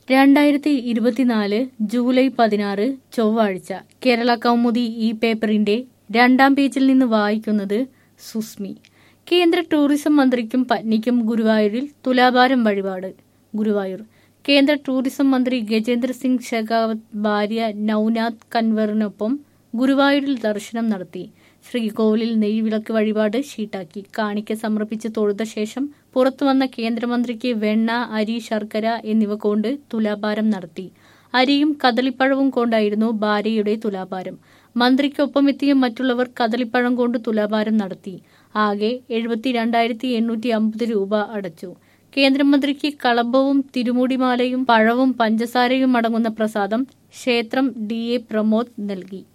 രണ്ടായിരത്തി ഇരുപത്തിനാല് ജൂലൈ പതിനാറ് ചൊവ്വാഴ്ച കേരള കൗമുദി ഈ പേപ്പറിന്റെ രണ്ടാം പേജിൽ നിന്ന് വായിക്കുന്നത് സുസ്മി കേന്ദ്ര ടൂറിസം മന്ത്രിക്കും പത്നിക്കും ഗുരുവായൂരിൽ തുലാഭാരം വഴിപാട് ഗുരുവായൂർ കേന്ദ്ര ടൂറിസം മന്ത്രി ഗജേന്ദ്ര സിംഗ് ഷെഖാവത്ത് ഭാര്യ നൌനാഥ് കൻവറിനൊപ്പം ഗുരുവായൂരിൽ ദർശനം നടത്തി ശ്രീകോവിലിൽ നെയ്വിളക്ക് വഴിപാട് ഷീട്ടാക്കി കാണിക്ക സമർപ്പിച്ച് തൊഴുത ശേഷം പുറത്തുവന്ന കേന്ദ്രമന്ത്രിക്ക് വെണ്ണ അരി ശർക്കര എന്നിവ കൊണ്ട് തുലാഭാരം നടത്തി അരിയും കദളിപ്പഴവും കൊണ്ടായിരുന്നു ഭാര്യയുടെ തുലാഭാരം മന്ത്രിക്കൊപ്പം എത്തിയ മറ്റുള്ളവർ കദളിപ്പഴം കൊണ്ട് തുലാഭാരം നടത്തി ആകെ എഴുപത്തിരണ്ടായിരത്തി എണ്ണൂറ്റി അമ്പത് രൂപ അടച്ചു കേന്ദ്രമന്ത്രിക്ക് കളഭവും തിരുമുടിമാലയും പഴവും പഞ്ചസാരയും അടങ്ങുന്ന പ്രസാദം ക്ഷേത്രം ഡി എ പ്രമോദ് നൽകി